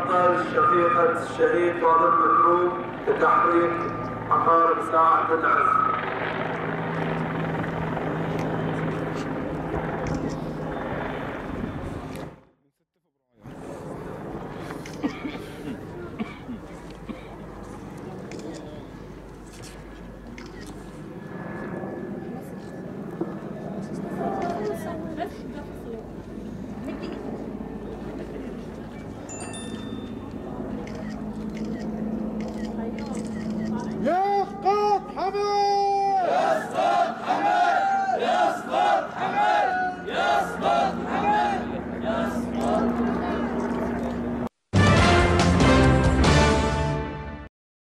تفضل شقيقة الشهيد فاضل مكروب لتحريك عقارب ساعة العز بس ده تصوير.